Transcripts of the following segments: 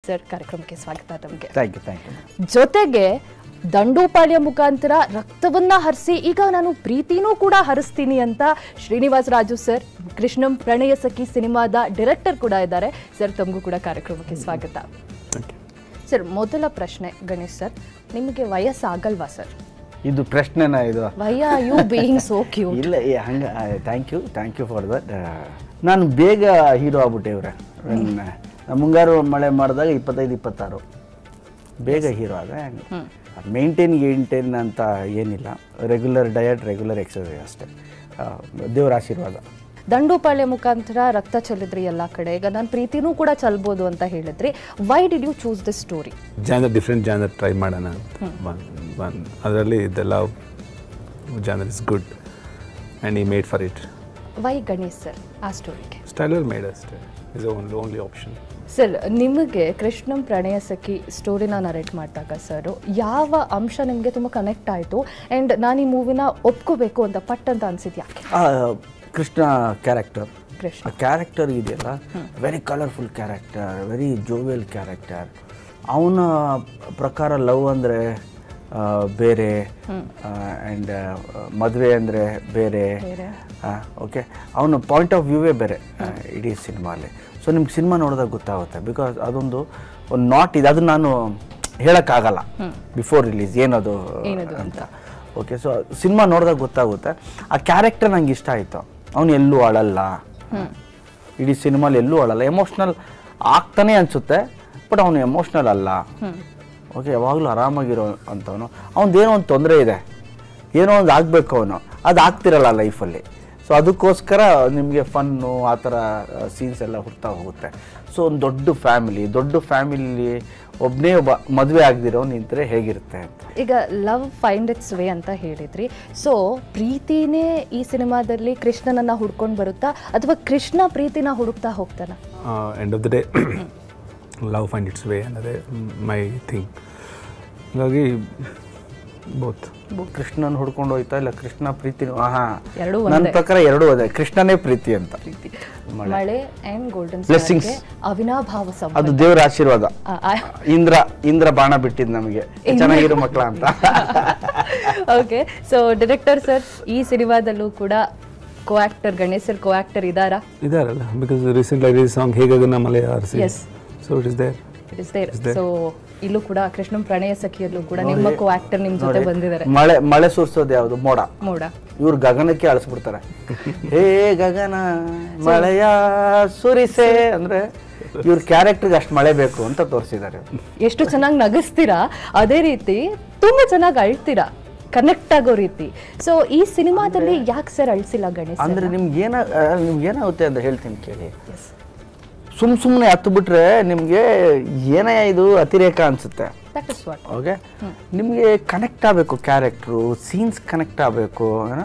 Sir ಕಾರ್ಯಕ್ರಮಕ್ಕೆ ಸ್ವಾಗತ ತಮಗೆ ಥ್ಯಾಂಕ್ ಯು ಥ್ಯಾಂಕ್ ಯು ಜೊತೆಗೆ ದಂಡೋಪಾಳ್ಯ ಮುಖಾಂತರ ರಕ್ತವನ್ನ ಹರಿಸಿ ಈಗ ನಾನು ಪ್ರೀತಿನೂ ಕೂಡ ಹರಿಸ್ತೀನಿ ಅಂತ ಶ್ರೀನಿವಾಸ್ ರಾಜು ಸರ್ ಕೃಷ್ಣಂ ಪ್ರಣಯ ಸಖಿ ಸಿನಿಮಾದ ಡೈರೆಕ್ಟರ್ ಕೂಡ ಇದ್ದಾರೆ ಸರ್ ತಮಗೂ ಕೂಡ ಕಾರ್ಯಕ್ರಮಕ್ಕೆ ಸ್ವಾಗತ ಸರ್ ಮೊದಲ ಪ್ರಶ್ನೆ ಗಣೇಶ್ ಸರ್ ನಿಮಗೆ ವಯಸ್ಸಾಗಲ್ವಾ ಸರ್ ಇದು ಪ್ರಶ್ನೆನ ಇದು why are you being so cute ಇಲ್ಲ ಏ, ಹಂಗ thank you thank you for that ನಾನು ಬೇಗ ಹೀರೋ ಆಗ್ಬಿಟ್ಟೆ ಇವ್ರೆ ಮುಂಗಾರು ಮಳೆ ಮಾಡಿದಾಗ ಇಪ್ಪತ್ತೈದು ಇಪ್ಪತ್ತಾರು ಬೇಗ ಹೀರೋ ಆದೆ ಮೇಂಟೈನ್ ಗೇಂಟೈನ್ ಅಂತ ಏನಿಲ್ಲ ರೆಗ್ಯುಲರ್ ಡಯಟ್ ರೆಗ್ಯುಲರ್ ಎಕ್ಸಸೈಸ್ ಅಷ್ಟೇ ಆ, ದೇವರ ಆಶೀರ್ವಾದ ದಂಡೋಪಾಳ್ಯ ಮುಖಾಂತರ ರಕ್ತ ಚೆಲ್ಲಿದ್ರಿ ಎಲ್ಲ ಕಡೆ ಈಗ ನಾನು ಪ್ರೀತಿನೂ ಕೂಡ ಚೆಲ್ಬೋದು ಅಂತ ಹೇಳಿದ್ರಿ why did you choose this story genre different genre try ಮಾಡೋಣ ಅಂತ ಒನ್ ಒನ್ ಅದರಲ್ಲಿ the love genre is good and ಈ made for it why Ganesh sir ಆ ಸ್ಟೋರಿಗೆ ಸ್ಟೈಲರ್ ಮೇಡ್ ಅಷ್ಟೇ is only only option sir ನಿಮಗೆ ಕೃಷ್ಣಂ ಪ್ರಣಯ ಸಖಿ ಸ್ಟೋರಿನ ನರೇಟ್ ಮಾಡಿದಾಗ sir ಯಾವ ಅಂಶ ನಿಮಗೆ ತುಂಬ ಕನೆಕ್ಟ್ ಆಯಿತು ಆ್ಯಂಡ್ ನಾನು ಈ ಮೂವಿನ ಒಪ್ಕೋಬೇಕು ಅಂತ ಪಟ್ ಅಂತ ಅನ್ಸಿದ್ದು ಯಾಕೆ ಆ, ಕೃಷ್ಣ ಕ್ಯಾರೆಕ್ಟರ್ ಕೃಷ್ಣ ಆ ಕ್ಯಾರೆಕ್ಟರ್ ಇದೆಯಲ್ಲ very colourful character very jovial character ಅವನ ಪ್ರಕಾರ ಲವ್ ಅಂದರೆ ಬೇರೆ ಆ್ಯಂಡ್ ಮದುವೆ ಅಂದರೆ ಬೇರೆ ಬೇರೆ. ಓಕೆ ಅವನ ಪಾಯಿಂಟ್ ಆಫ್ ವ್ಯೂವೇ ಬೇರೆ ಆ, ಇಡೀ ಸಿನಿಮಾಲಿ ಸೊ ನಿಮ್ಗೆ ಸಿನಿಮಾ ನೋಡಿದಾಗ ಗೊತ್ತಾಗುತ್ತೆ ಬಿಕಾಸ್ ಅದೊಂದು ಒಂದು ನಾಟ್ ಇದೆ ಅದನ್ನ ನಾನು ಹೇಳೋಕ್ಕಾಗಲ್ಲ ಬಿಫೋರ್ ರಿಲೀಸ್ ಏನದು ಏನದು ಅಂತ ಓಕೆ ಸೊ ಸಿನಿಮಾ ನೋಡಿದಾಗ ಗೊತ್ತಾಗುತ್ತೆ ಆ ಕ್ಯಾರೆಕ್ಟರ್ ನಂಗೆ ಇಷ್ಟ ಆಯಿತು ಅವನು ಎಲ್ಲೂ ಅಳಲ್ಲ ಇಡೀ ಸಿನಿಮಾಲಿ ಎಲ್ಲೂ ಅಳಲ್ಲ ಎಮೋಷ್ನಲ್ ಆಗ್ತಾನೆ ಅನಿಸುತ್ತೆ ಬಟ್ ಅವನು ಎಮೋಷ್ನಲ್ ಅಲ್ಲ ಓಕೆ ಯಾವಾಗಲೂ ಆರಾಮಾಗಿರೋ ಅಂಥವನು ಅವನದೇನೋ ಒಂದು ತೊಂದರೆ ಇದೆ ಏನೋ ಒಂದು ಆಗಬೇಕು ಅವನು ಅದು ಆಗ್ತಿರಲ್ಲ ಲೈಫಲ್ಲಿ ಸೊ ಅದಕ್ಕೋಸ್ಕರ ನಿಮಗೆ ಫನ್ನು ಆ ಥರ ಸೀನ್ಸ್ ಎಲ್ಲ ಹುಡ್ತಾ ಹೋಗುತ್ತೆ ಸೊ ಒಂದು ದೊಡ್ಡ ಫ್ಯಾಮಿಲಿ ದೊಡ್ಡ ಫ್ಯಾಮಿಲಿ ಒಬ್ಬನೇ ಒಬ್ಬ ಮದುವೆ ಆಗದಿರೋ ನಿಂತರೆ ಹೇಗಿರುತ್ತೆ ಅಂತ ಈಗ ಲವ್ ಫೈಂಡ್ ಇಟ್ಸ್ ವೇ ಅಂತ ಹೇಳಿದ್ರಿ ಸೊ ಪ್ರೀತಿನೇ ಈ ಸಿನಿಮಾದಲ್ಲಿ ಕೃಷ್ಣನನ್ನ ಹುಡ್ಕೊಂಡು ಬರುತ್ತಾ ಅಥವಾ ಕೃಷ್ಣ ಪ್ರೀತಿನ ಹುಡುಕ್ತಾ ಹೋಗ್ತಾನ end of the day love find its way ಅನ್ನೋದೇ ಮೈ ಥಿಂಗ್ ಹಾಗಾಗಿ ಬೋತ್ ಕೃಷ್ಣನ್ ಹುಡ್ಕೊಂಡು ಹೋಯ್ತಾ ಇಲ್ಲ ಕೃಷ್ಣ ಪ್ರೀತಿ ಹಾ ಎರಡೂ ನನ್ನ ಪ್ರಕಾರ ಎರಡೂ ಅದೇ ಕೃಷ್ಣನೇ ಪ್ರೀತಿ ಅಂತ ಪ್ರೀತಿ ಮಳೆ ಆ್ಯಂಡ್ ಗೋಲ್ಡನ್ Blessings. ಅವಿನಾಭಾವ ಸಂಬಂಧ ಅದು ದೇವರ ಆಶೀರ್ವಾದ ಆ, ಆ, ಇಂದ್ರ ಇಂದ್ರ ಬಾಣ ಬಿಟ್ಟಿದ್ ನಮಗೆ ಚೆನ್ನಾಗಿರೋ ಮಕ್ಕಳ ಅಂತ ಓಕೆ ಸೊ ಡೈರೆಕ್ಟರ್ ಸರ್ ಈ ಸಿನಿಮಾದಲ್ಲೂ ಕೂಡ co actor Ganesh sir co actor ಇದಾರಾ ಇದಾರಲ್ಲ ಬಿಕಾಸ್ ರೀಸೆಂಟ್ ರಿಲೀಸ್ ಸಾಂಗ್ ಹೇಗಾಗ ಮಲೆ ಆರಿಸಿ Yes. So it is there it is there so ಇಲ್ಲೂ ಕೂಡ ಕೃಷ್ಣಂ ಪ್ರಣಯ ಸಖಿಯಲ್ಲೂ ಕೂಡ ನಿಮ್ಮ ಕೋ ಆಕ್ಟರ್ ನಿಮ್ ಜೊತೆ ಬಂದಿದ್ದಾರೆ ಮಳೆ ಮಳೆ ಸುರ್ಸೋದು ಯಾವುದು ಮೋಡ ಮೋಡ ಇವ್ರು ಗಗನಕ್ಕೆ ಅಳಿಸ್ಬಿಡ್ತಾರೆ ಹೇ ಗಗನ ಮಳೆಯ ಸುರಿಸೆ ಅಂದ್ರೆ ಇವ್ರ ಕ್ಯಾರೆಕ್ಟರ್ಗೆ ಅಷ್ಟು ಮಳೆ ಬೇಕು ಅಂತ ತೋರಿಸಿದ್ದಾರೆ ಎಷ್ಟು ಚೆನ್ನಾಗಿ ನಗಿಸ್ತೀರಾ ಅದೇ ರೀತಿ ತುಂಬಾ ಚೆನ್ನಾಗಿ ಅಳ್ತೀರಾ ಕನೆಕ್ಟ್ ಆಗೋ ರೀತಿ ಸೊ ಈ ಸಿನಿಮಾದಲ್ಲಿ ಯಾಕೆ ಸರ್ ಅಳ್ಸಿಲ್ಲ ಗಣೇಶ್ ಅಂದ್ರೆ ನಿಮ್ಗೆ ಏನ ನಿಮ್ಗೆ ಏನಾಗುತ್ತೆ ಅಂತ ಹೇಳ್ತೀನಿ ಕೇಳಿ ಸುಮ್ ಸುಮ್ಮನೆ ಹತ್ತು ಬಿಟ್ರೆ ನಿಮಗೆ ಏನೇ ಇದು ಅತಿರೇಕ ಅನ್ಸುತ್ತೆ ದಟ್ ಇಸ್ ವಾಟ್ ಓಕೆ ನಿಮಗೆ ಕನೆಕ್ಟ್ ಆಗಬೇಕು ಕ್ಯಾರೆಕ್ಟ್ರು ಸೀನ್ಸ್ ಕನೆಕ್ಟ್ ಆಗಬೇಕು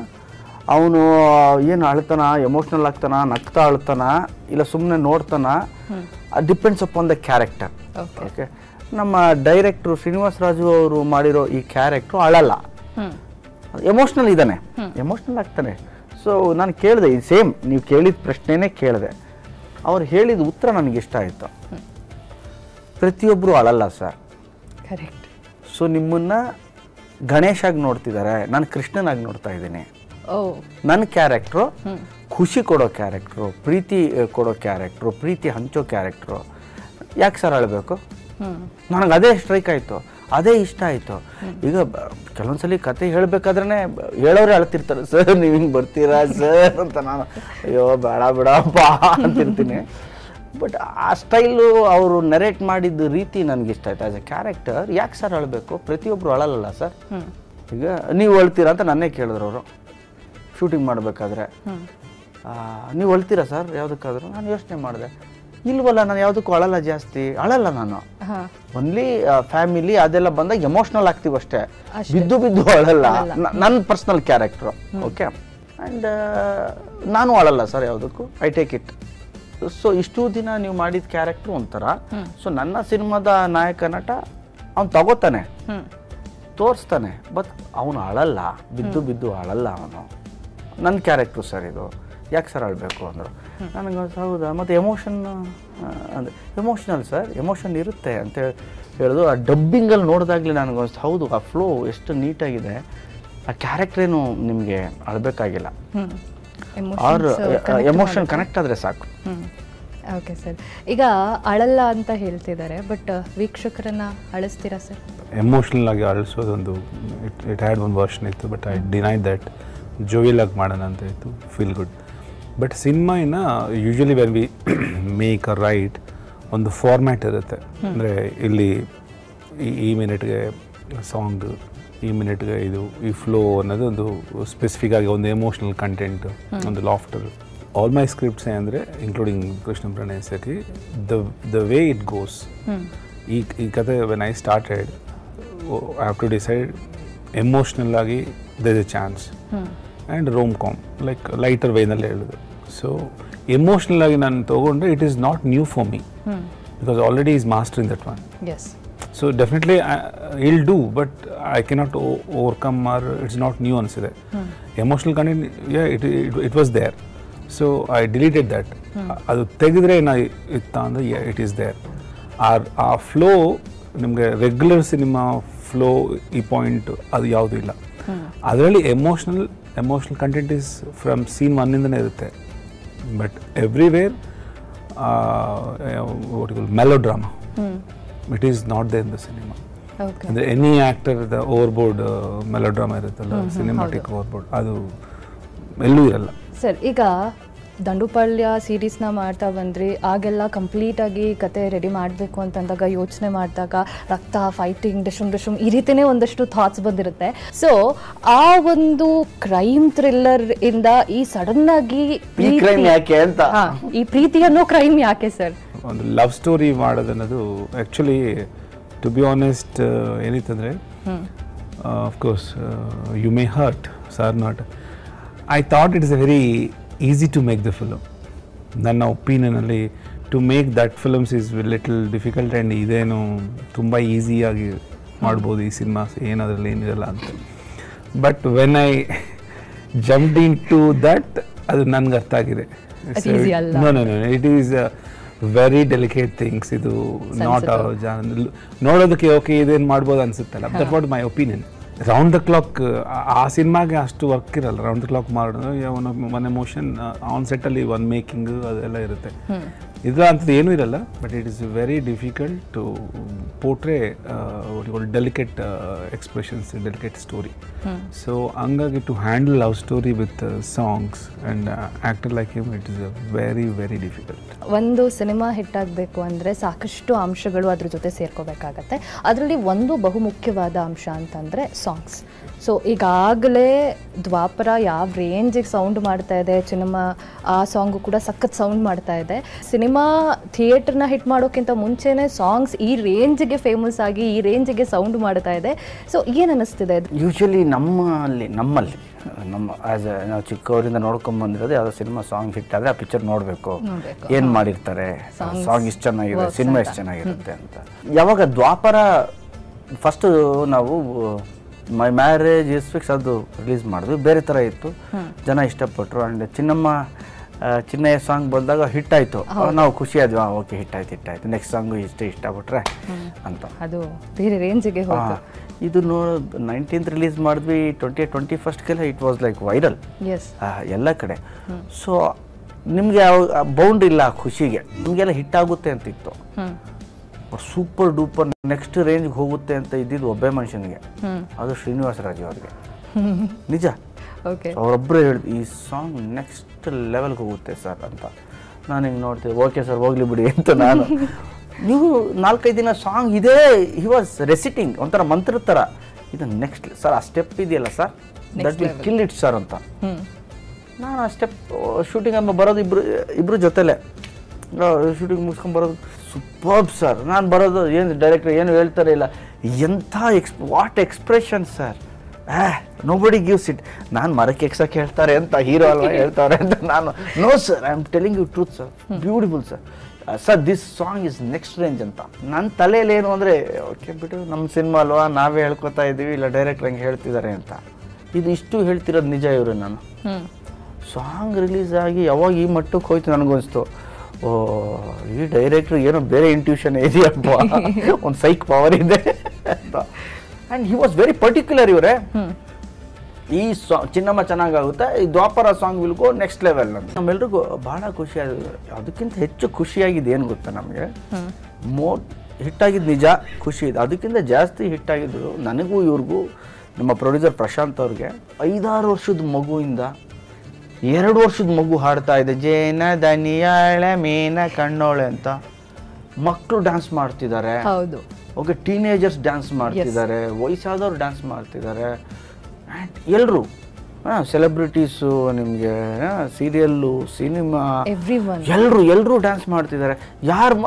ಅವನು ಏನು ಅಳ್ತಾನ ಎಮೋಷ್ನಲ್ ಆಗ್ತಾನ ನಗ್ತಾ ಅಳ್ತಾನ ಇಲ್ಲ ಸುಮ್ಮನೆ ನೋಡ್ತಾನ depends upon the character Okay. Okay ನಮ್ಮ ಡೈರೆಕ್ಟ್ರು ಶ್ರೀನಿವಾಸ ರಾಜು ಅವರು ಮಾಡಿರೋ ಈ ಕ್ಯಾರೆಕ್ಟ್ರು ಅಳಲ್ಲ ಹ್ಮ್ ಎಮೋಷ್ನಲ್ ಇದ್ದಾನೆ ಎಮೋಷ್ನಲ್ ಆಗ್ತಾನೆ ಸೊ ನಾನು ಕೇಳಿದೆ ಈ ಸೇಮ್ ನೀವು ಕೇಳಿದ ಪ್ರಶ್ನೆನೇ ಕೇಳಿದೆ ಅವ್ರು ಹೇಳಿದ ಉತ್ತರ ನನಗೆ ಇಷ್ಟ ಆಯಿತು ಪ್ರತಿಯೊಬ್ಬರು ಅಳಲ್ಲ ಸರ್ ಕರೆಕ್ಟ್ ಸೊ ನಿಮ್ಮನ್ನ ಗಣೇಶಾಗಿ ನೋಡ್ತಿದ್ದಾರೆ ನಾನು ಕೃಷ್ಣನಾಗಿ ನೋಡ್ತಾ ಇದ್ದೀನಿ ಓ ನನ್ನ ಕ್ಯಾರೆಕ್ಟ್ರು ಖುಷಿ ಕೊಡೋ ಕ್ಯಾರೆಕ್ಟ್ರು ಪ್ರೀತಿ ಆ, ಕೊಡೋ ಕ್ಯಾರೆಕ್ಟ್ರು ಪ್ರೀತಿ ಹಂಚೋ ಕ್ಯಾರೆಕ್ಟ್ರು ಯಾಕೆ ಸರ್ ಅಳಬೇಕು ಹ್ಮ್ ನನಗೆ ಅದೇ ಸ್ಟ್ರೈಕ್ ಆಯಿತು ಅದೇ ಇಷ್ಟ ಆಯಿತು ಈಗ ಬ- ಕೆಲವೊಂದ್ಸಲಿ ಕತೆ ಹೇಳ್ಬೇಕಾದ್ರೆ ಹೇಳೋರೆ ಅಳ್ತಿರ್ತಾರೆ ಸರ್ ನೀವು ಹಿಂಗೆ ಬರ್ತೀರಾ ಸರ್ ಅಂತ ನಾನು ಅಯ್ಯೋ ಬೇಡ ಬೇಡಪ್ಪ ಅಂತಿರ್ತೀನಿ ಬಟ್ ಆ ಸ್ಟೈಲು ಅವರು ನರೇಟ್ ಮಾಡಿದ ರೀತಿ ನನಗೆ ಇಷ್ಟ ಆಯ್ತು ಆಸ್ ಎ ಕ್ಯಾರೆಕ್ಟರ್ ಯಾಕೆ ಸರ್ ಅಳಬೇಕು ಪ್ರತಿಯೊಬ್ಬರು ಅಳಲ್ಲ ಸರ್ ಹ್ಮ್ ಈಗ ನೀವು ಅಳ್ತೀರಾ ಅಂತ ನನ್ನೇ ಕೇಳಿದ್ರು ಅವರು ಶೂಟಿಂಗ್ ಮಾಡಬೇಕಾದ್ರೆ ನೀವು ಅಳ್ತೀರಾ ಸರ್ ಯಾವುದಕ್ಕಾದ್ರೂ ನಾನು ಯೋಚನೆ ಮಾಡಿದೆ ಇಲ್ವಲ್ಲ ನಾನು ಯಾವುದಕ್ಕೂ ಅಳಲ್ಲ ಜಾಸ್ತಿ ಅಳಲ್ಲ ನಾನು ಹಾ ಓನ್ಲಿ ಫ್ಯಾಮಿಲಿ ಅದೆಲ್ಲ ಬಂದಾಗ ಎಮೋಷ್ನಲ್ ಆಗ್ತೀವಿ ಅಷ್ಟೇ ಬಿದ್ದು ಬಿದ್ದು ಅಳಲ್ಲ ನ- ನನ್ನ ಪರ್ಸ್ನಲ್ ಕ್ಯಾರೆಕ್ಟ್ರು ಓಕೆ ಆ್ಯಂಡ್ ನಾನು ಅಳಲ್ಲ ಸರ್ ಯಾವುದಕ್ಕೂ ಐ ಟೇಕ್ ಇಟ್ ಸೊ ಇಷ್ಟು ದಿನ ನೀವು ಮಾಡಿದ ಕ್ಯಾರೆಕ್ಟ್ರು ಒಂಥರ ಸೊ ನನ್ನ ಸಿನಿಮಾದ ನಾಯಕ ನಟ ಅವ್ನು ತಗೋತಾನೆ ಹ್ಮ್ ತೋರಿಸ್ತಾನೆ ಬಟ್ ಅವನು ಅಳಲ್ಲ ಬಿದ್ದು ಬಿದ್ದು ಅಳಲ್ಲ ಅವನು ನನ್ನ ಕ್ಯಾರೆಕ್ಟ್ರು ಸರ್ ಇದು ಯಾಕೆ ಸರ್ ಅಳಬೇಕು ಅಂದರು ನನಗೆ ಅನ್ಸ್ತು, ಹೌದಾ ಮತ್ತು ಎಮೋಷನ್ ಅಂದರೆ ಎಮೋಷ್ನಲ್ ಸರ್ ಎಮೋಷನ್ ಇರುತ್ತೆ ಅಂತ ಹೇಳಿ ಹೇಳೋದು ಆ ಡಬ್ಬಿಂಗಲ್ಲಿ ನೋಡಿದಾಗಲೇ ನನಗೆ ಅನ್ಸ್ತು, ಹೌದು ಆ ಫ್ಲೋ ಎಷ್ಟು ನೀಟಾಗಿದೆ ಆ ಕ್ಯಾರೆಕ್ಟ್ರೇನು ನಿಮಗೆ ಅಳಬೇಕಾಗಿಲ್ಲ ಆರ್ ಎಮೋಷನ್ ಕನೆಕ್ಟ್ ಆದರೆ ಸಾಕು ಓಕೆ ಸರ್ ಈಗ ಅಳಲ್ಲ ಅಂತ ಹೇಳ್ತಿದ್ದಾರೆ ಬಟ್ ವೀಕ್ಷಕರನ್ನ ಅಳಿಸ್ತೀರಾ ಸರ್ ಎಮೋಷ್ನಲ್ ಆಗಿ ಅಳಿಸೋದೊಂದು ಇಟ್ ಇಟ್ ಹ್ಯಾಡ್ ಒಂದು ವರ್ಷನ್ ಇತ್ತು but I denied that jovial ಆಗಿ ಮಾಡೋಣ ಅಂತ ಇತ್ತು ಫೀಲ್ ಗುಡ್ ಬಟ್ ಸಿನಿಮಾ ಇನ್ನು usually when we make a right ಒಂದು ಫಾರ್ಮ್ಯಾಟ್ ಇರುತ್ತೆ ಅಂದರೆ ಇಲ್ಲಿ ಈ- ಈ ಮಿನಿಟ್ಗೆ ಸಾಂಗ್ ಈ ಮಿನಿಟ್ಗೆ ಇದು ಈ ಫ್ಲೋ ಅನ್ನೋದು ಒಂದು ಸ್ಪೆಸಿಫಿಕ್ ಆಗಿ ಒಂದು ಎಮೋಷ್ನಲ್ ಕಂಟೆಂಟ್ ಒಂದು ಲಾಫ್ಟರ್ ಆಲ್ ಮೈ ಸ್ಕ್ರಿಪ್ಟ್ಸ್ ಅಂದರೆ including Krishna Pranaya Sakhi the the way it goes ಈ ಈ ಕತೆ when I started I have to decide emotional ಆಗಿ there a chance and rom com like lighter ವೇನಲ್ಲಿ ಹೇಳೋದು ಸೊ ಎಮೋಷ್ನಲ್ ಆಗಿ ನಾನು ತೊಗೊಂಡ್ರೆ it is not new for me because already is master in that one yes so definitely I'll do but I cannot overcome R it's not new ಅನಿಸಿದೆ emotional content it it was there so I deleted that ಅದು ತೆಗೆದ್ರೆ ನಾ ಇತ್ತ ಅಂದರೆ it is there or ಆ flow ನಿಮಗೆ regular cinema flow ಈ point ಅದು ಯಾವುದೂ ಇಲ್ಲ ಅದರಲ್ಲಿ emotional emotional content is from scene ಒನ್ನಿಂದನೇ ಇರುತ್ತೆ but everywhere melodrama it is not there in the cinema okay ಅಂದರೆ any actor the overboard melodrama ಇರುತ್ತಲ್ಲ ಸಿನಿಮಾಟಿಕ್ ಓವರ್ಬೋರ್ಡ್ ಅದು ಎಲ್ಲೂ ಇರಲ್ಲ ಸರ್ ಈಗ ದಂಡುಪಾಳ್ಯ ಸೀರೀಸ್ನ ಮಾಡ್ತಾ ಬಂದ್ರಿ ಆಗೆಲ್ಲ ಕಂಪ್ಲೀಟ್ ಆಗಿ ಕತೆ ರೆಡಿ ಮಾಡಬೇಕು ಅಂತಂದಾಗ ಯೋಚನೆ ಮಾಡಿದಾಗ ರಕ್ತ ಫೈಟಿಂಗ್ ಡಿಶುಮ್ ಡಿಶುಮ್ ಈ ರೀತಿನೇ ಒಂದಷ್ಟು ಥಾಟ್ಸ್ ಬಂದಿರುತ್ತೆ ಸೊ ಆ ಒಂದು ಕ್ರೈಮ್ ಥ್ರಿಲ್ಲರ್ ಇಂದ ಈ ಸಡನ್ ಆಗಿ ಈ ಪ್ರೀತಿ- crime ಯಾಕೆ ಅಂತ? ಹಾ, ಈ ಪ್ರೀತಿ ಅನ್ನೋ ಕ್ರೈಮ್ ಯಾಕೆ ಸರ್ ಒಂದು ಲವ್ ಸ್ಟೋರಿ ಮಾಡೋದನ್ನೋದು ಆ್ಯಕ್ಚುಲಿ ಟು ಬಿ ಆನೆಸ್ಟ್ ಏನಿತ್ತಂದರೆ of course you may hurt sir not I thought it's a very easy to make the film ನನ್ನ ಒಪಿನಿಯನಲ್ಲಿ to make that films is little difficult and ಇದೇನು ತುಂಬ ಈಸಿಯಾಗಿ ಮಾಡ್ಬೋದು ಈ ಸಿನಿಮಾಸ್ ಏನದ್ರಲ್ಲಿ ಏನಿರಲ್ಲ ಅಂತ but when I jumped into that ಅದು ನನ್ಗೆ ಅರ್ಥ ಆಗಿದೆ ಅದು easy ಅಲ್ಲ. No no no it is very delicate things ಇದು ನಾಟ್ ನೋಡೋದಕ್ಕೆ ಓಕೆ ಇದೇನು ಮಾಡ್ಬೋದು ಅನ್ಸುತ್ತಲ್ಲ that what my opinion round the clock ಆ ಸಿನಿಮಾಗೆ ಅಷ್ಟು ವರ್ಕ್ ಇರಲ್ಲ ರೌಂಡ್ ದ ಕ್ಲಾಕ್ ಮಾಡೋದು ಒನ್ ಒನ್ ಎಮೋಷನ್ ಆನ್ ಸೆಟ್ಟಲ್ಲಿ ಒನ್ ಮೇಕಿಂಗ್ ಅದೆಲ್ಲ ಇರುತ್ತೆ ಇದ್ರ ಅಂಥದ್ದು ಏನೂ ಇರಲ್ಲ but it is very difficult to portray delicate expressions delicate story so ಹಂಗಾಗಿ to handle love story with songs and actor like him it is a very very difficult ಒಂದು cinema ಹಿಟ್ಟಾಗಬೇಕು ಅಂದರೆ ಸಾಕಷ್ಟು ಅಂಶಗಳು ಅದ್ರ ಜೊತೆ ಸೇರ್ಕೋಬೇಕಾಗತ್ತೆ ಅದರಲ್ಲಿ ಒಂದು ಬಹುಮುಖ್ಯವಾದ ಅಂಶ ಅಂತಂದರೆ ಸಾಂಗ್ಸ್ ಸೊ ಈಗಾಗಲೇ ದ್ವಾಪರ ಯಾವ ರೇಂಜಿಗೆ ಸೌಂಡ್ ಮಾಡ್ತಾ ಇದೆ ಸಿನಿಮಾ ಆ ಸಾಂಗು ಕೂಡ ಸಖತ್ ಸೌಂಡ್ ಮಾಡ್ತಾ ಇದೆ ಸಿನಿಮಾ ಥಿಯೇಟ್ರನ್ನ ಹಿಟ್ ಮಾಡೋಕ್ಕಿಂತ ಮುಂಚೆನೇ ಸಾಂಗ್ಸ್ ಈ ರೇಂಜ್ಗೆ ಫೇಮಸ್ ಆಗಿ ಈ ರೇಂಜಿಗೆ ಸೌಂಡ್ ಮಾಡ್ತಾ ಇದೆ ಸೊ ಏನು ಅನ್ನಿಸ್ತಿದೆ ಯೂಶಲಿ ನಮ್ಮಲ್ಲಿ ನಮ್ಮಲ್ಲಿ ನಮ್ಮ ಆ್ಯಸ್ ಎ ನಾವು ಚಿಕ್ಕವರಿಂದ ನೋಡ್ಕೊಂಡ್ ಬಂದಿರೋದು ಯಾವುದೋ ಸಿನಿಮಾ ಸಾಂಗ್ ಹಿಟ್ ಆದರೆ ಆ ಪಿಕ್ಚರ್ ನೋಡಬೇಕು ನೋಡ್ಬೇಕು. ಏನು ಮಾಡಿರ್ತಾರೆ Songs ಸಾಂಗ್ ಇಷ್ಟು ಚೆನ್ನಾಗಿದೆ works ಸಿನಿಮಾ ಅಂತ. ಎಷ್ಟು ಚೆನ್ನಾಗಿರುತ್ತೆ ಅಂತ ಯಾವಾಗ ದ್ವಾಪರ ಫಸ್ಟು ನಾವು ಮೈ ಮ್ಯಾರೇಜ್ ಇಸ್ ಫಿಕ್ಸ್ ಅದು ರಿಲೀಸ್ ಮಾಡಿದ್ವಿ ಬೇರೆ ಥರ ಇತ್ತು ಜನ ಇಷ್ಟಪಟ್ಟರು ಆ್ಯಂಡ್ ಚಿನ್ನಮ್ಮ ಆ, ಚಿನ್ನಯ್ಯ ಸಾಂಗ್ ಬಂದಾಗ ಹಿಟ್ ಆಯಿತು ನಾವು ಖುಷಿ ಆದ್ವಿ ಓಕೆ ಹಿಟ್ ಆಯ್ತು ಹಿಟ್ ಆಯ್ತು ನೆಕ್ಸ್ಟ್ ಸಾಂಗು ಇಷ್ಟೇ ಇಷ್ಟಪಟ್ರೆ ಅಂತ ಅದು ಬೇರೆ ರೇಂಜಿಗೆ ಹೋಯ್ತು ಆ, ಇದು ನೋ ನೈನ್ಟೀನ್ತ್ ರಿಲೀಸ್ ಮಾಡಿದ್ವಿ ಟ್ವೆಂಟಿ ಟ್ವೆಂಟಿ ಫಸ್ಟ್ಗೆಲ್ಲ it was like viral yes ಎಲ್ಲ ಕಡೆ ಸೊ ನಿಮಗೆ ಬೌಂಡ್ ಇಲ್ಲ ಆ ಖುಷಿಗೆ ನಿಮಗೆಲ್ಲ ಹಿಟ್ ಆಗುತ್ತೆ ಅಂತ ಇತ್ತು ಹ್ಞೂ ಸೂಪರ್ ಡೂಪರ್ ನೆಕ್ಸ್ಟ್ ರೇಂಜ್ಗೆ ಹೋಗುತ್ತೆ ಅಂತ ಇದ್ದಿದ್ದು ಒಬ್ಬೇ ಮನುಷ್ಯನಿಗೆ ಹ್ಞೂ ಅದು ಶ್ರೀನಿವಾಸ ರಾಜು ಅವ್ರಿಗೆ ನಿಜ ಓಕೆ ಅವರೊಬ್ಬರೇ ಹೇಳಿದ್ರು ಈ ಸಾಂಗ್ ನೆಕ್ಸ್ಟ್ ಲೆವೆಲ್ಗೆ ಹೋಗುತ್ತೆ ಸರ್ ಅಂತ ನಾನು ಹಿಂಗೆ ನೋಡ್ತೀವಿ ಓಕೆ ಸರ್ ಹೋಗ್ಲಿ ಬಿಡಿ ಅಂತ ನಾನು ನೀವು ನಾಲ್ಕೈದು ದಿನ ಸಾಂಗ್ ಇದೇ ಹಿ ವಾಸ್ ರೆಸಿಟಿಂಗ್ ಒಂಥರ ಮಂತ್ರದ ಥರ ಇದು ನೆಕ್ಸ್ಟ್ ಸರ್ ಆ ಸ್ಟೆಪ್ ಇದೆಯಲ್ಲ sir that will kill it sir ಅಂತ ಹ್ಞೂ ನಾನು ಆ ಸ್ಟೆಪ್ ಶೂಟಿಂಗ್ ಅಮ್ಮ ಬರೋದು ಇಬ್ರು ಇಬ್ರು ಜೊತೆಲೆ ಶೂಟಿಂಗ್ ಮುಗಿಸ್ಕೊಂಡು ಬರೋದು ಸೂಪರ್ಬ್ ಸರ್ ನಾನು ಬರೋದು ಏನು ಡೈರೆಕ್ಟರ್ ಏನು ಹೇಳ್ತಾರೆ ಇಲ್ಲ ಎಂಥ ಎಕ್ಸ್ ವಾಟ್ ಎಕ್ಸ್ಪ್ರೆಷನ್ ಸರ್ ಆ ನೋ ಬಡಿ ಗಿವ್ಸ್ ಇಟ್ ನಾನು ಮರಕ್ಕೆ ಎಕ್ಸಕ್ಕೆ ಹೇಳ್ತಾರೆ ಅಂತ ಹೀರೋ ಅಲ್ವಾ ಹೇಳ್ತಾರೆ ಅಂತ ನಾನು no sir I am telling you truth sir beautiful sir sir this song is next range ಅಂತ ನನ್ನ ತಲೆಯಲ್ಲಿ ಏನು ಅಂದರೆ ಓಕೆ ಬಿಟ್ಟು ನಮ್ಮ ಸಿನಿಮಾ ಅಲ್ವಾ ನಾವೇ ಹೇಳ್ಕೊತಾ ಇದ್ದೀವಿ ಇಲ್ಲ ಡೈರೆಕ್ಟರ್ ಹಂಗೆ ಹೇಳ್ತಿದ್ದಾರೆ ಅಂತ ಇದು ಇಷ್ಟು ಹೇಳ್ತಿರೋದು ನಿಜ ಇವರು ನಾನು ಹ್ಞೂ ಸಾಂಗ್ ರಿಲೀಸ್ ಆಗಿ ಯಾವಾಗ ಈ ಮಟ್ಟಕ್ಕೆ ಹೋಯ್ತು ನನಗನ್ನಿಸ್ತು ಓ ಈ ಡೈರೆಕ್ಟ್ರ್ ಏನೋ ಬೇರೆ ಇಂಟ್ಯೂಷನ್ ಇದೆಯಪ್ಪ ಒಂದು ಸೈಕ್ ಪವರ್ ಇದೆ ಅಂತ and he was very particular ಇವರೇ ಈ ಸಾ ಚಿನ್ನಮ್ಮ ಚೆನ್ನಾಗಾಗುತ್ತೆ ಈ Dwapara song will go next level ಅಂತ ನಮ್ಮೆಲ್ರಿಗೂ ಭಾಳ ಖುಷಿ ಆಗಿದೆ ಅದಕ್ಕಿಂತ ಹೆಚ್ಚು ಖುಷಿಯಾಗಿದೆ ಏನು ಗೊತ್ತಾ ನಮಗೆ ಮೋ ಹಿಟ್ಟಾಗಿದ್ದು ನಿಜ ಖುಷಿ ಇದೆ ಅದಕ್ಕಿಂತ ಜಾಸ್ತಿ ಹಿಟ್ಟಾಗಿದ್ದು ನನಗೂ ಇವ್ರಿಗೂ ನಮ್ಮ ಪ್ರೊಡ್ಯೂಸರ್ ಪ್ರಶಾಂತ್ ಅವ್ರಿಗೆ ಐದಾರು ವರ್ಷದ ಮಗುವಿಂದ ಎರಡು ವರ್ಷದ ಮಗು ಹಾಡ್ತಾ ಇದೆ ಜೇನ ದನಿಯಾಳೆ ಮೀನ ಕಣ್ಣೋಳೆ ಅಂತ ಮಕ್ಕಳು ಡ್ಯಾನ್ಸ್ ಮಾಡ್ತಿದ್ದಾರೆ ಹೌದು ಓಕೆ ಟೀನೇಜರ್ಸ್ ಡ್ಯಾನ್ಸ್ ಮಾಡ್ತಿದ್ದಾರೆ ವಯಸ್ಸಾದವ್ರು ಡ್ಯಾನ್ಸ್ ಮಾಡ್ತಿದ್ದಾರೆ ಆ್ಯಂಡ್ ಎಲ್ಲರೂ ಹಾಂ ಸೆಲೆಬ್ರಿಟೀಸು ನಿಮಗೆ ಸೀರಿಯಲ್ಲು ಸಿನಿಮಾ Everyone. ಎಲ್ಲರೂ ಎಲ್ಲರೂ ಡ್ಯಾನ್ಸ್ ಮಾಡ್ತಿದ್ದಾರೆ ಯಾರು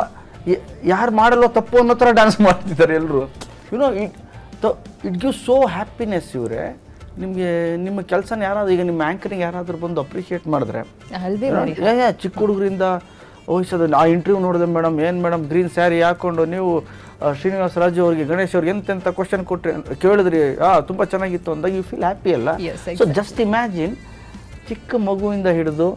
ಯಾರು ಮಾಡಲ್ಲ ತಪ್ಪು ಅನ್ನೋ ಥರ ಡ್ಯಾನ್ಸ್ ಮಾಡ್ತಿದ್ದಾರೆ ಎಲ್ಲರೂ you know it it give so happiness ಇವರೇ ನಿಮಗೆ ನಿಮ್ಮ ಕೆಲಸನ ಯಾರಾದ್ರೂ ಈಗ ನಿಮ್ಮ ಆ್ಯಂಕರಿಂಗ್ ಯಾರಾದರೂ ಬಂದು ಅಪ್ರಿಷಿಯೇಟ್ ಮಾಡಿದ್ರೆ ಅಲ್ವೇ ವೆರಿ ಏ ಏ, ಚಿಕ್ಕ ಹುಡುಗರಿಂದ ವಯಸ್ಸದ ಆ ಇಂಟರ್ವ್ಯೂ ನೋಡಿದೆ ಮೇಡಮ್ ಏನು ಮೇಡಮ್ ಗ್ರೀನ್ ಸ್ಯಾರಿ ಹಾಕೊಂಡು ನೀವು ಆ, ಶ್ರೀನಿವಾಸ ರಾಜು ಅವ್ರಿಗೆ ಗಣೇಶ್ ಅವ್ರಿಗೆ ಎಂತೆಂಥ ಕ್ವಶನ್ ಕೊಟ್ರಿ ಅಂತ ಕೇಳಿದ್ರಿ ಆ ತುಂಬ ಚೆನ್ನಾಗಿತ್ತು ಅಂದಾಗ ಯು ಫೀಲ್ ಹ್ಯಾಪಿ ಅಲ್ಲ Yes, ಸೊ ಜಸ್ಟ್ ಇಮ್ಯಾಜಿನ್ ಚಿಕ್ಕ ಮಗುವಿಂದ ಹಿಡಿದು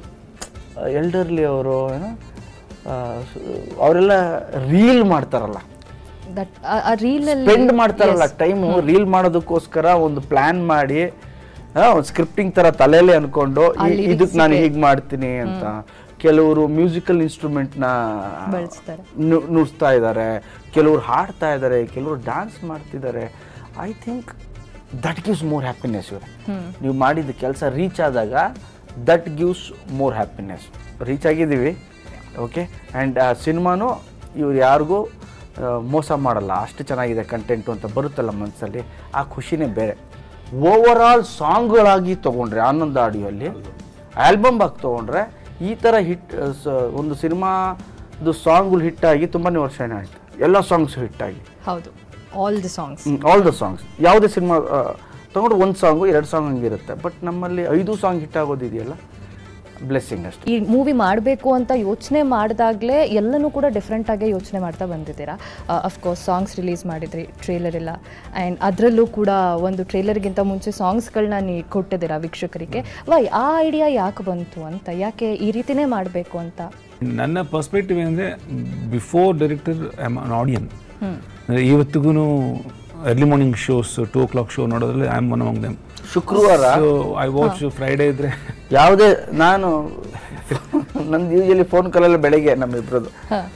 ಎಲ್ಡರ್ಲಿ ಅವರು ಏನೋ ಆ, ಸ- ಅವರೆಲ್ಲ ರೀಲ್ ಮಾಡ್ತಾರಲ್ಲ ದಟ್ ಆ ರೀಲಲ್ಲಿ ಸ್ಪೆಂಡ್ ಮಾಡ್ತಾರಲ್ಲ ಟೈಮು ರೀಲ್ ಮಾಡೋದಕ್ಕೋಸ್ಕರ ಒಂದು ಪ್ಲಾನ್ ಮಾಡಿ ಆ, ಒಂದು ಸ್ಕ್ರಿಪ್ಟಿಂಗ್ ತರ ತಲೆಯಲ್ಲಿ ಅನ್ಕೊಂಡು ಈ- ಇದಕ್ಕೆ ನಾನು ಹೀಗೆ ಮಾಡ್ತೀನಿ ಅಂತ ಕೆಲವರು ಮ್ಯೂಸಿಕಲ್ ಇನ್ಸ್ಟ್ರೂಮೆಂಟ್ನ ಬಳಸ್ತಾರೆ. ನುಡಿಸ್ತಾ ಇದ್ದಾರೆ ಕೆಲವರು ಹಾಡ್ತಾ ಇದ್ದಾರೆ ಕೆಲವರು ಡ್ಯಾನ್ಸ್ ಮಾಡ್ತಿದ್ದಾರೆ I think that gives more happiness ಇವ್ರೆ ನೀವು ಮಾಡಿದ ಕೆಲಸ ರೀಚ್ ಆದಾಗ that gives more happiness reach ಆಗಿದ್ದೀವಿ ಓಕೆ ಆ್ಯಂಡ್ ಸಿನಿಮಾನು ಇವ್ರು ಯಾರಿಗೂ ಆ, ಮೋಸ ಮಾಡಲ್ಲ ಅಷ್ಟು ಚೆನ್ನಾಗಿದೆ ಕಂಟೆಂಟು ಅಂತ ಬರುತ್ತಲ್ಲ ಮನಸ್ಸಲ್ಲಿ ಆ ಖುಷಿನೇ ಬೇರೆ ಓವರ್ ಆಲ್ ಸಾಂಗ್ಗಳಾಗಿ ತೊಗೊಂಡ್ರೆ ಆನಂದ ಆಡಿಯೋಲ್ಲಿ ಆಲ್ಬಮ್ ಆಗಿ ತೊಗೊಂಡ್ರೆ ಈ ಥರ ಹಿಟ್ ಒಂದು ಸಿನಿಮಾದು ಸಾಂಗ್ಗಳು ಹಿಟ್ಟಾಗಿ ತುಂಬಾ ವರ್ಷ ಆಯಿತು ಎಲ್ಲ ಸಾಂಗ್ಸು ಹಿಟ್ಟಾಗಿ ಹೌದು all the songs all the songs ಯಾವುದೇ ಸಿನಿಮಾ ತೊಗೊಂಡ್ರೆ ಒಂದು ಸಾಂಗು ಎರಡು ಸಾಂಗ್ ಹಂಗಿರುತ್ತೆ ಬಟ್ ನಮ್ಮಲ್ಲಿ ಐದು ಸಾಂಗ್ ಹಿಟ್ ಆಗೋದಿದೆಯಲ್ಲ ಬ್ಲೆಸ್ಸಿಂಗ್ ಅಷ್ಟೇ ಈ ಮೂವಿ ಮಾಡಬೇಕು ಅಂತ ಯೋಚನೆ ಮಾಡಿದಾಗಲೇ ಎಲ್ಲನೂ ಕೂಡ ಡಿಫ್ರೆಂಟ್ ಆಗಿ ಯೋಚನೆ ಮಾಡ್ತಾ ಬಂದಿದ್ದೀರಾ ಅಫ್ಕೋರ್ಸ್ ಸಾಂಗ್ಸ್ ರಿಲೀಸ್ ಮಾಡಿದ್ರಿ ಟ್ರೇಲರ್ ಎಲ್ಲ ಆ್ಯಂಡ್ ಅದರಲ್ಲೂ ಕೂಡ ಒಂದು ಟ್ರೇಲರ್ಗಿಂತ ಮುಂಚೆ ಸಾಂಗ್ಸ್ಗಳನ್ನ ನೀ ಕೊಟ್ಟಿದ್ದೀರಾ ವೀಕ್ಷಕರಿಗೆ ವೈ ಆ ಐಡಿಯಾ ಯಾಕೆ ಬಂತು ಅಂತ ಯಾಕೆ ಈ ರೀತಿನೇ ಮಾಡಬೇಕು ಅಂತ ನನ್ನ ಪರ್ಸ್ಪೆಕ್ಟಿವ್ ಏನಂದರೆ before director I am an audience ಇವತ್ತಿಗೂ early morning shows two o'clock show ನೋಡೋದ್ರಲ್ಲಿ I am one among them ಶುಕ್ರವಾರ ಸೊ ಐ ವಾಚ್ ಫ್ರೈಡೇ ಇದ್ರೆ ಯಾವುದೇ ನಾನು ನಂದು ಯೂಶಲಿ ಫೋನ್ ಕಾಲಲ್ಲಿ ಬೆಳಗ್ಗೆ ನಮ್ಮಿಬ್ರದ್ದು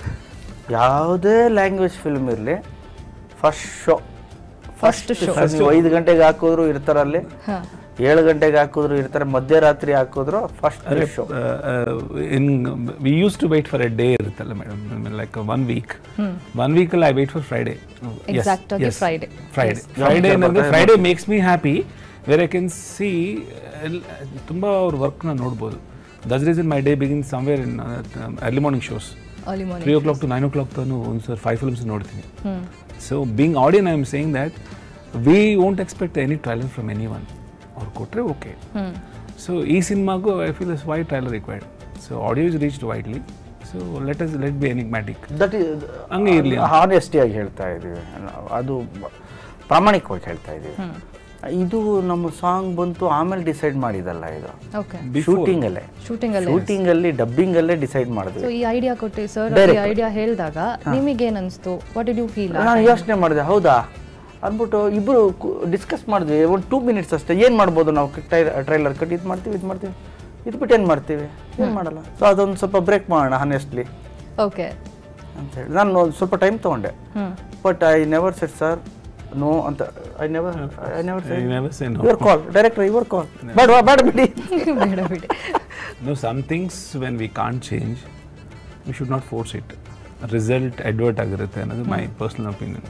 ಯಾವುದೇ ಲ್ಯಾಂಗ್ವೇಜ್ ಫಿಲ್ಮ್ ಇರಲಿ ಫಸ್ಟ್ ಶೋ ಫಸ್ಟ್ ನೀವು ಐದು ಗಂಟೆಗೆ ಹಾಕಿದ್ರು ಇರ್ತಾರಲ್ಲಿ ಏಳು ಗಂಟೆಗೆ ಹಾಕಿದ್ರು ಇರ್ತಾರೆ ಮಧ್ಯರಾತ್ರಿ ಹಾಕಿದ್ರು first show in we used to wait for a day ಇರುತ್ತಲ್ಲ madam like one week one ವೀಕಲ್ಲಿ I wait for Friday Exact ಆಗಿ Friday. ಫ್ರೈಡೆ ಫ್ರೈಡೇ ಏನಂದ್ರೆ Friday makes me happy where I can see ತುಂಬ ಅವ್ರ ವರ್ಕ್ನ ನೋಡ್ಬೋದು thus reason my day begin somewhere in early morning shows early morning three o'clock to nine o'clock ತಾನು ಒಂದು sir five films ನೋಡ್ತೀನಿ so being ಆಡಿಯನ್ I am saying that we won't expect any trailer from anyone ಅವ್ರು ಕೊಟ್ಟರೆ okay so ಈ ಸಿನಿಮಾಗೂ I feel is why trailer required so audio is reached widely so let is let be enigmatic that ಹಂಗೆ ಇರ್ಲಿ. ಹಾನೆಸ್ಟಿಯಾಗಿ ಹೇಳ್ತಾ ಇದ್ದೀವಿ ನಾವು ಅದು ಪ್ರಾಮಾಣಿಕವಾಗಿ ಹೇಳ್ತಾ ಇದ್ದೀವಿ ಇದು ನಮ್ಮ ಸಾಂಗ್ ಬಂತು ಆಮೇಲೆ ಡಿಸೈಡ್ ಮಾಡಿದಲ್ಲ ಇದು ಓಕೆ ಶೂಟಿಂಗ್ ಅಲ್ಲೇ ಶೂಟಿಂಗ್ ಅಲ್ಲಿ ಶೂಟಿಂಗ್ ಅಲ್ಲಿ ಡಬ್ಬಿಂಗ್ ಅಲ್ಲೇ ಡಿಸೈಡ್ ಸೊ ಮಾಡಿದ್ವಿ ಈ ಐಡಿಯಾ ಕೊಟ್ಟು ಸರ್ ಈ Direct. ಐಡಿಯಾ ಹೇಳಿದಾಗ ನಿಮಗೇನು ಅನಿಸ್ತು ವಾಟ್ ಡಿಡ್ ಯು ಫೀಲ್ ನಾನು ಯೋಚನೆ ಮಾಡಿದೆ ಹೌದಾ ಅಂದ್ಬಿಟ್ಟು ಇಬ್ಬರು ಡಿಸ್ಕಸ್ ಮಾಡಿದ್ವಿ ಒಂದು ಟೂ ಮಿನಿಟ್ಸ್ ಅಷ್ಟೇ ಏನು ಮಾಡ್ಬೋದು ನಾವು ಟ್ರೈಲರ್ ಕಟ್ ಇದು ಮಾಡ್ತೀವಿ ಇದು ಮಾಡ್ತೀವಿ ಇದು ಬಿಟ್ಟು ಏನು ಮಾಡ್ತೀವಿ ಏನು ಮಾಡಲ್ಲ ಸೊ ಅದೊಂದು ಸ್ವಲ್ಪ ಬ್ರೇಕ್ ಮಾಡೋಣ ಹಾನೆಸ್ಟ್ಲಿ ಓಕೆ ಅಂತ ಹೇಳಿ ನಾನು ಒಂದ್ ಸ್ವಲ್ಪ ಟೈಮ್ ತೊಗೊಂಡೆ hmm but I never said sir no ಅಂತ I never I never I never say no. Your call director your call ಬೇಡ ಬೇಡ ಬಿಡಿ ಬೇಡ ಬಿಡಿ No, some things when we can't change, we should not force it. Result advert ಆಗಿರುತ್ತೆ ಅನ್ನೋದು my personal opinion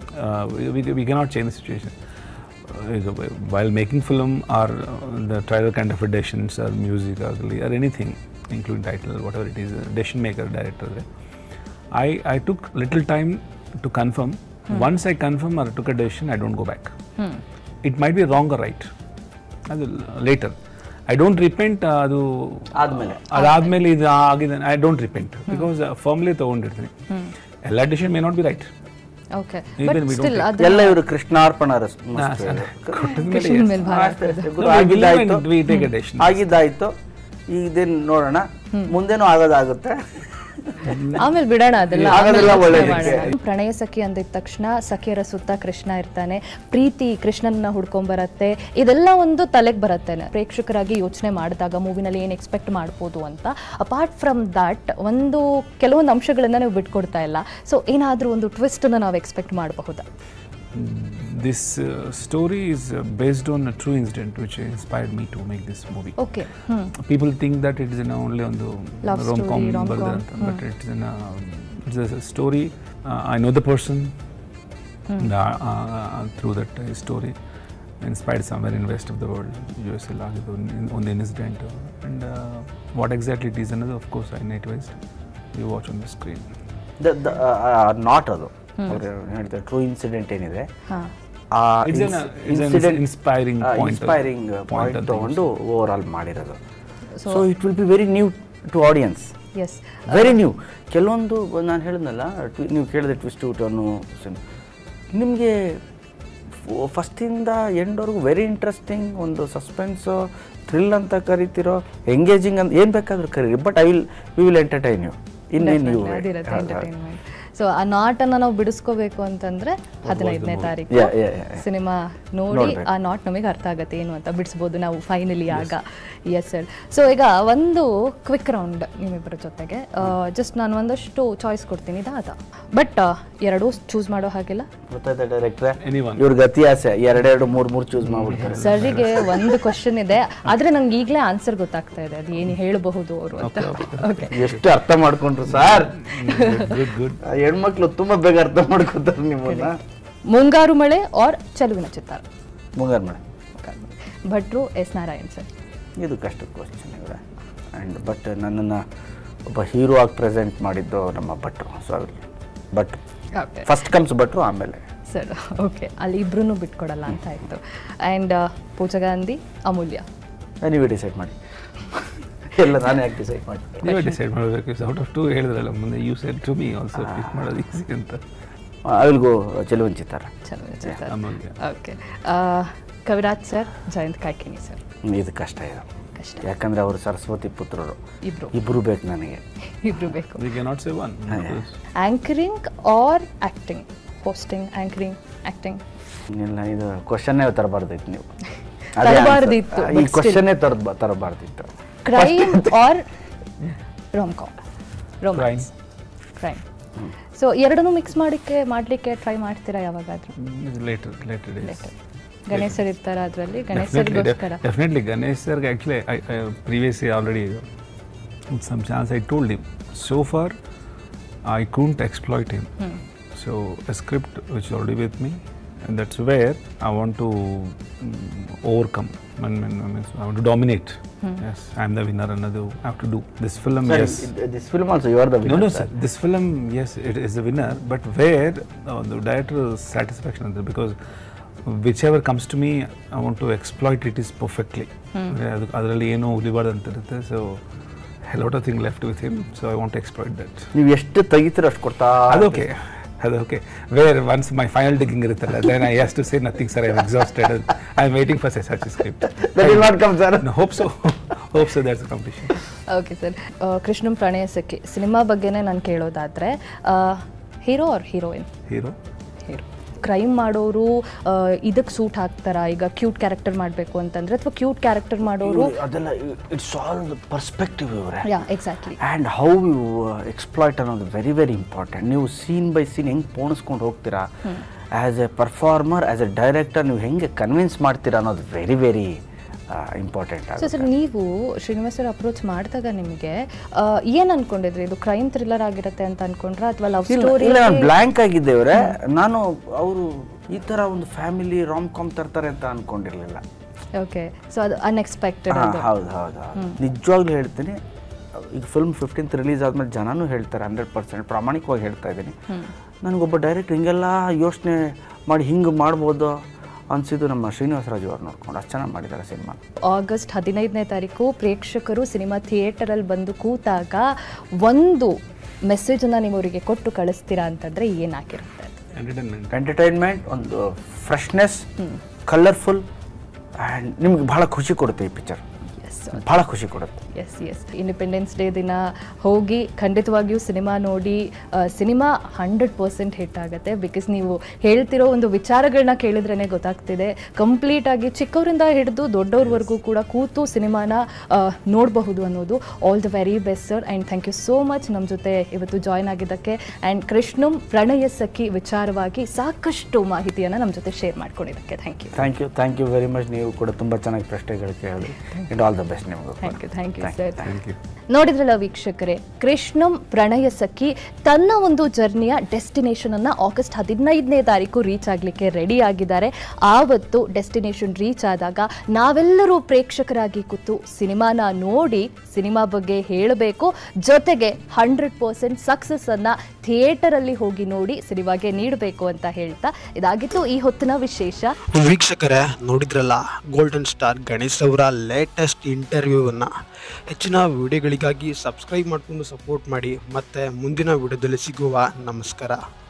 we cannot change the situation ಈಗ while making film or the trailer kind of decisions or music ಆಗಲಿ or anything including title whatever it is decision maker director I I took little time to confirm once I confirm or took a decision I don't go back hmm it might be wrong or right ಅದು later I don't repent ಅದು ಆದ್ಮೇಲೆ ಅದಾದ್ಮೇಲೆ ಇದು ಆಗಿದೆ I don't repent because firmly ತೊಗೊಂಡಿರ್ತೀನಿ ಎಲ್ಲ decision may not be right okay Even but we don't still ಅದು ಎಲ್ಲ ಇವರು ಕೃಷ್ಣಾರ್ಪಣ ರಸ್ ಮಸ್ತ್ ಕೃಷ್ಣನ್ ಮೇಲೆ ಭಾಳ ಆಗಿದ್ದಾಯ್ತು ವಿ ಟೇಕ್ ಎ ಡೆಸಿಷನ್ ಆಗಿದ್ದಾಯ್ತು ಇದೇನು ನೋಡೋಣ ಮುಂದೇನೂ ಆಗೋದಾಗುತ್ತೆ ಆಮೇಲೆ ಬಿಡೋಣ ಅದೆಲ್ಲ ಆಗೋದೆಲ್ಲ ಆಮೇಲೆ ಯೋಚ್ನೆ ಒಳ್ಳೇದಕ್ಕೆ. ಮಾಡೋಣ. ಪ್ರಣಯ ಸಖಿ ಅಂದಿದ ತಕ್ಷಣ ಸಖಿಯರ ಸುತ್ತ ಕೃಷ್ಣ ಇರ್ತಾನೆ ಪ್ರೀತಿ ಕೃಷ್ಣನ ಹುಡ್ಕೊಂಬರತ್ತೆ ಇದೆಲ್ಲ ಒಂದು ತಲೆಗೆ ಬರತ್ತೆ ಪ್ರೇಕ್ಷಕರಾಗಿ ಯೋಚನೆ ಮಾಡಿದಾಗ ಮೂವಿನಲ್ಲಿ ಏನು ಎಕ್ಸ್ಪೆಕ್ಟ್ ಮಾಡ್ಬೋದು ಅಂತ ಅಪಾರ್ಟ್ ಫ್ರಮ್ ದಟ್ ಒಂದು ಕೆಲವೊಂದು ಅಂಶಗಳನ್ನ ನೀವು ಬಿಟ್ಕೊಡ್ತಾ ಇಲ್ಲ ಸೊ ಏನಾದರೂ ಒಂದು ಟ್ವಿಸ್ಟನ್ನು ನಾವು ಎಕ್ಸ್ಪೆಕ್ಟ್ ಮಾಡಬಹುದಾ This uh, story is uh, based on a true incident which inspired me to make this movie. Okay hmm People think that it is in a only on the Love rom com, story, rom-com, but it's in a it's a story. Uh, I know the person uh, uh, through that uh, story. Inspired somewhere in west of the world, USA ಆಗಿದ್ದು in- on the incident, and uh, what exactly it is another, of course, I nativized. You watch on the screen. Not ಅದು ಅವ್ರು ಹೇಳಿದ true incident ಏನಿದೆ ಹಾಂ ಆ It's an, uh, it's an inspiring point. Inspiring point point ಅಂತ ತಗೊಂಡು overall ಮಾಡಿರೋದು so it will be very new to audience yes very new ಕೆಲವೊಂದು ನಾನು ಹೇಳಿದ್ನಲ್ಲ twi- ನೀವು ಕೇಳಿದೆ ಟ್ವಿಸ್ಟ್ ಟರ್ನು ನಿಮಗೆ ಫಸ್ಟಿಂದ ಎಂಡ್ವರೆಗೂ ವೆರಿ ಇಂಟ್ರೆಸ್ಟಿಂಗ್ ಒಂದು ಸಸ್ಪೆನ್ಸು ಥ್ರಿಲ್ ಅಂತ ಕರಿತಿರೋ ಎಂಗೇಜಿಂಗ್ ಅಂತ ಏನು ಬೇಕಾದರೂ ಕರೀರಿ but I will we will entertain you in in you ಅದಿರುತ್ತೆ ಎಂಟರ್ಟೈನ್ಮೆಂಟ್ ಸೊ ಆ ನಾಟನ್ನು ನಾವು ಬಿಡಿಸ್ಕೋಬೇಕು ಅಂತಂದ್ರೆ ಹದಿನೈದನೇ ತಾರೀಕು Yeah, yeah, yeah. ಸಿನಿಮಾ ನೋಡಿ ನೋಡ್ಬೇಕು. ಆ ನಾಟ್ ನಮಗೆ ಅರ್ಥ ಆಗತ್ತೆ ಏನು ಅಂತ ಬಿಡಿಸ್ಬೋದು ನಾವು ಫೈನಲಿ ಆಗ ಎಸ್ ಸರ್ ಸೊ ಈಗ ಒಂದು ಕ್ವಿಕ್ ರೌಂಡ್ ನಿಮ್ಮಿಬ್ಬರ ಜೊತೆಗೆ ಜಸ್ಟ್ ನಾನು ಒಂದಷ್ಟು ಚಾಯ್ಸ್ ಕೊಡ್ತೀನಿ ಇದಾದ ಬಟ್ ಎರಡೂ ಚೂಸ್ ಮಾಡೋ ಹಾಗಿಲ್ಲ ಗೊತ್ತಾಯ್ತಾ ಡೈರೆಕ್ಟ್ರೆ Anyone. ಇವ್ರ ಗತಿ ಆಸೆ ಎರಡೆರಡು ಮೂರು ಮೂರು ಚೂಸ್ ಮಾಡ್ಬಿಡ್ತಾರೆ ಸರ್ಗೆ ಒಂದು ಕ್ವಶನ್ ಇದೆ ಆದ್ರೆ ನಂಗೆ ಈಗಲೇ ಆನ್ಸರ್ ಗೊತ್ತಾಗ್ತಾ ಇದೆ ಅದು ಏನು ಹೇಳಬಹುದು ಅವರು ಅಂತ ಓಕೆ ಎಷ್ಟು ಅರ್ಥ ಮಾಡ್ಕೊಂಡ್ರು ಸರ್ good, good. ಹೆಣ್ಮಕ್ಳು ತುಂಬಾ ಬೇಗ ಅರ್ಥ ಮಾಡ್ಕೊತಾರೆ ನಿಮ್ಮನ್ನ ಮುಂಗಾರು ಮಳೆ ಆರ್ ಚೆಲುವಿನ ಚಿತ್ತಾರ ಮುಂಗಾರು ಮೇಡಮ್ ಭಟ್ರು ಎಸ್ ನಾರಾಯಣ್ ಸರ್ ಇದು ಕಷ್ಟದ ಕ್ವಶನ್ ಇವರ ಆ್ಯಂಡ್ ಬಟ್ ನನ್ನನ್ನು ಒಬ್ಬ ಹೀರೋ ಆಗಿ ಪ್ರೆಸೆಂಟ್ ಮಾಡಿದ್ದು ನಮ್ಮ ಭಟ್ರು ಸೊ ಅವ್ರಿಗೆ ಬಟ್ ಓಕೆ ಫಸ್ಟ್ ಕಮ್ಸ್ ಭಟ್ರು ಆಮೇಲೆ ಸರ್ ಓಕೆ ಅಲ್ಲಿ ಇಬ್ರು ಬಿಟ್ಕೊಡಲ್ಲ ಅಂತ ಆಯಿತು ಆ್ಯಂಡ್ ಪೂಜಾ ಗಾಂಧಿ ಅಮೂಲ್ಯ ನೀವೇ ಡಿಸೈಡ್ ಮಾಡಿ ಎಲ್ಲ ನಾನೇ ಯಾಕೆ ಡಿಸೈಡ್ ಮಾಡಿ ನೀವೇ ಡಿಸೈಡ್ ಮಾಡಬೇಕು ಔಟ್ ಆಫ್ ಟೂ ಹೇಳಿದ್ರಲ್ಲ ಮುಂದೆ you said to me also pick ಮಾಡೋದು ಈಸಿ ಅಂತ ಐ ವಿಲ್ ಗೋ ಚೆಲುವನ್ ಚಿತ್ತಾರ Cheluvina Chittara Amulya okay Kaviraj sir Jayant Kaikini sir ಇದು ಕಷ್ಟ ಇದೆ ಕಷ್ಟ ಯಾಕಂದ್ರೆ ಅವರು ಸರಸ್ವತಿ ಪುತ್ರರು ಇಬ್ರು ಇಬ್ಬರು ಬೇಕು ನನಗೆ ಇಬ್ರು ಬೇಕು we can not say one anchoring or acting hosting anchoring acting ಇಲ್ಲ ಇದು ಕ್ವಶನ್ನೇ ತರಬಾರ್ದಿತ್ತು ನೀವು ತರಬಾರ್ದಿತ್ತು, ಈ but still. ಕ್ವಶನ್ನೇ ತರಬ ತರಬಾರ್ದಿತ್ತು crime or rom com romance crime so ಎರಡನ್ನೂ ಮಿಕ್ಸ್ ಮಾಡಿಕ್ಕೆ ಮಾಡಲಿಕ್ಕೆ ಟ್ರೈ ಮಾಡ್ತೀರಾ ಯಾವಾಗಾದ್ರೂ later later days Ganesh sir ಇರ್ತಾರ ಅದರಲ್ಲಿ ಗಣೇಶ್ Definitely, ಸರ್ಗೋಸ್ಕರ de- definitely. Ganesh sir, actually, I, I previously already, with some chance, I told him. So far, I couldn't exploit him. So a script which is already with me, and that's where I want to mm, overcome. I, mean, I, mean, I want to dominate. Yes, I'm the winner. Another I have to do this film. yes. This film also you are the No, no, sir. This film, yes, it is a winner, but where uh, the director's satisfaction is there because whichever comes to me, I want to exploit it is perfectly. ಅದು- ಅದರಲ್ಲಿ ಏನೋ ಉಳಿಬಾರ್ದು ಅಂತ ಇರುತ್ತೆ so lot of thing left with him so I want exploit that ನೀವು ಎಷ್ಟು ತೆಗಿತೀರ ಅಷ್ಟು ಕೊಡ್ತಾ ಅದು ಓಕೆ ಅದು okay where once my final digging ಇರುತ್ತಲ್ಲ then I has to say nothing sir I exhausted I am waiting for such script That will not come, sir. Hope so hope so that's competition okay sir Krishnam Pranaya Sakhi cinema ಬಗ್ಗೆನೇ ನಾನು ಕೇಳೋದಾದರೆ hero or heroine hero hero crime ಮಾಡೋರು ಇದಕ್ಕೆ suit ಹಾಕ್ತಾರಾ ಈಗ cute character ಮಾಡಬೇಕು ಅಂತಂದ್ರೆ ಅಥವಾ ಕ್ಯೂಟ್ ಕ್ಯಾರೆಕ್ಟರ್ ಮಾಡೋರು ಅದೆಲ್ಲ ಇಟ್ಸ್ ಆಲ್ ಪರ್ಸ್ಪೆಕ್ಟಿವ್ ಇವರೇ yeah exactly and how you exploit ಅನ್ನೋದು ವೆರಿ ವೆರಿ ಇಂಪಾರ್ಟೆಂಟ್ ನೀವು ಸೀನ್ ಬೈ ಸೀನ್ ಹೆಂಗೆ ಪೋಣಿಸ್ಕೊಂಡು ಹೋಗ್ತೀರಾ as a performer as a director ನೀವು ಹೆಂಗೆ ಕನ್ವಿನ್ಸ್ ಮಾಡ್ತೀರಾ ಅನ್ನೋದು very very important so sir ನೀವು ಶ್ರೀನಿವಾಸ್ ಸರ್ ಅಪ್ರೋಚ್ ಮಾಡಿದಾಗ ನಿಮಗೆ ಏನು ಅನ್ಕೊಂಡಿದ್ರಿ ಇದು ಕ್ರೈಮ್ ಥ್ರಿಲ್ಲರ್ ಆಗಿರುತ್ತೆ ಅಂತ ಅನ್ಕೊಂಡ್ರ ಅಥವಾ ಲವ್ ಸ್ಟೋರಿ ಇಲ್ಲ ನಾನು ಬ್ಲ್ಯಾಂಕ್ ಆಗಿದ್ದೆ ಇವರೇ ನಾನು ಅವರು ಈ ಥರ ಒಂದು ಫ್ಯಾಮಿಲಿ ರಾಮ್ ಕಾಮ್ ತರ್ತಾರೆ ಅಂತ ಅನ್ಕೊಂಡಿರ್ಲಿಲ್ಲ ಓಕೆ ಸೊ ಅದು ಅನ್ಎಕ್ಸ್ಪೆಕ್ಟೆಡ್ ಹಾ, ಅದು ಹೌದು ಹೌದು ಹೌದು ನಿಜವಾಗ್ಲೂ ಹೇಳ್ತೀನಿ ಈಗ ಫಿಲ್ಮ್ ಫಿಫ್ಟೀನ್ತ್ ರಿಲೀಸ್ ಆದ್ಮೇಲೆ ಜನನೂ ಹೇಳ್ತಾರೆ ಹಂಡ್ರೆಡ್ ಪರ್ಸೆಂಟ್ ಪ್ರಾಮಾಣಿಕವಾಗಿ ಹೇಳ್ತಾ ಇದ್ದೀನಿ ನನಗೊಬ್ಬ ಡೈರೆಕ್ಟ್ ಹಿಂಗೆಲ್ಲ ಯೋಚನೆ ಮಾಡಿ ಹಿಂಗೆ ಮಾಡ್ಬೋದು ಅನ್ಸಿದ್ದು ನಮ್ಮ ಶ್ರೀನಿವಾಸ ರಾಜು ಅವ್ರು ನೋಡ್ಕೊಂಡು ಅಷ್ಟು ಚೆನ್ನಾಗಿ ಮಾಡಿದ್ದಾರೆ ಸಿನಿಮಾ ಆಗಸ್ಟ್ ಹದಿನೈದನೇ ತಾರೀಕು ಪ್ರೇಕ್ಷಕರು ಸಿನಿಮಾ ಥಿಯೇಟರಲ್ಲಿ ಬಂದು ಕೂತಾಗ ಒಂದು ಮೆಸೇಜನ್ನು ನೀವು ಅವರಿಗೆ ಕೊಟ್ಟು ಕಳಿಸ್ತೀರಾ ಅಂತಂದ್ರೆ ಏನಾಗಿರುತ್ತೆ ಅದು? ಎಂಟರ್ಟೈನ್ಮೆಂಟ್ ಎಂಟರ್ಟೈನ್ಮೆಂಟ್ ಒಂದು ಫ್ರೆಶ್ನೆಸ್ ಕಲರ್ಫುಲ್ ಆ್ಯಂಡ್ ನಿಮ್ಗೆ ಭಾಳ ಖುಷಿ ಕೊಡುತ್ತೆ ಈ ಪಿಕ್ಚರ್ ಎಸ್ ಭಾಳ ಖುಷಿ ಕೊಡುತ್ತೆ ಎಸ್ ಎಸ್ ಇಂಡಿಪೆಂಡೆನ್ಸ್ ಡೇ ದಿನ ಹೋಗಿ ಖಂಡಿತವಾಗಿಯೂ ಸಿನಿಮಾ ನೋಡಿ ಆ, ಸಿನಿಮಾ ಹಂಡ್ರೆಡ್ ಪರ್ಸೆಂಟ್ ಹಿಟ್ ಆಗುತ್ತೆ ಬಿಕಾಸ್ ನೀವು ಹೇಳ್ತಿರೋ ಒಂದು ವಿಚಾರಗಳನ್ನ ಕೇಳಿದ್ರೇ ಗೊತ್ತಾಗ್ತಿದೆ ಕಂಪ್ಲೀಟ್ ಆಗಿ ಚಿಕ್ಕವರಿಂದ ಹಿಡಿದು ದೊಡ್ಡವ್ರವರೆಗೂ ಕೂಡ ಕೂತು ಸಿನಿಮಾನ ಆ, ನೋಡಬಹುದು ಅನ್ನೋದು all the very best sir and thank you so much ನಮ್ಮ ಜೊತೆ ಇವತ್ತು ಜಾಯ್ನ್ ಆಗಿದ್ದಕ್ಕೆ ಆ್ಯಂಡ್ ಕೃಷ್ಣಂ ಪ್ರಣಯ ಸಖಿ ವಿಚಾರವಾಗಿ ಸಾಕಷ್ಟು ಮಾಹಿತಿಯನ್ನು ನಮ್ಮ ಜೊತೆ ಶೇರ್ ಮಾಡ್ಕೊಂಡಿದ್ದಕ್ಕೆ thank you thank you thank you very much ನೀವು ಕೂಡ ತುಂಬ ಚೆನ್ನಾಗಿ ಪ್ರಶ್ನೆಗಳು ಕೇಳಿ ಅಂಡ್ ಆಲ್ ದ ಬೆಸ್ಟ್ ನಿಮಗೂ thank you thank you sir thank you ನೋಡಿದ್ರಲ್ಲ ವೀಕ್ಷಕರೇ ಕೃಷ್ಣಂ ಪ್ರಣಯ ಸಖಿ ತನ್ನ ಒಂದು ಜರ್ನಿಯ ಡೆಸ್ಟಿನೇಷನ್ ಅನ್ನ ಆಗಸ್ಟ್ ಹದಿನೈದನೇ ತಾರೀಕು ರೀಚ್ ಆಗಲಿಕ್ಕೆ ರೆಡಿ ಆಗಿದ್ದಾರೆ ಆವತ್ತು ಡೆಸ್ಟಿನೇಷನ್ ರೀಚ್ ಆದಾಗ ನಾವೆಲ್ಲರೂ ಪ್ರೇಕ್ಷಕರಾಗಿ ಕೂತು ಸಿನಿಮಾನ ನೋಡಿ ಸಿನಿಮಾ ಬಗ್ಗೆ ಹೇಳಬೇಕು ಜೊತೆಗೆ ಹಂಡ್ರೆಡ್ ಪರ್ಸೆಂಟ್ ಸಕ್ಸಸ್ ಅನ್ನ ಥಿಯೇಟರ್ ಅಲ್ಲಿ ಹೋಗಿ ನೋಡಿ ಸಿನಿಮಾಗೆ ನೀಡಬೇಕು ಅಂತ ಹೇಳ್ತಾ ಇದಾಗಿತ್ತು ಈ ಹೊತ್ತಿನ ವಿಶೇಷ ವೀಕ್ಷಕರೇ ನೋಡಿದ್ರಲ್ಲ ಗೋಲ್ಡನ್ ಸ್ಟಾರ್ ಗಣೇಶ್ ಅವರ ಲೇಟೆಸ್ಟ್ ಇಂಟರ್ವ್ಯೂವನ್ನು ಹೆಚ್ಚಿನ ವಿಡಿಯೋಗಳಿಗಾಗಿ ಸಬ್ಸ್ಕ್ರೈಬ್ ಮಾಡಿಕೊಂಡು ಸಪೋರ್ಟ್ ಮಾಡಿ ಮತ್ತು ಮುಂದಿನ ವಿಡಿಯೋದಲ್ಲಿ ಸಿಗುವ ನಮಸ್ಕಾರ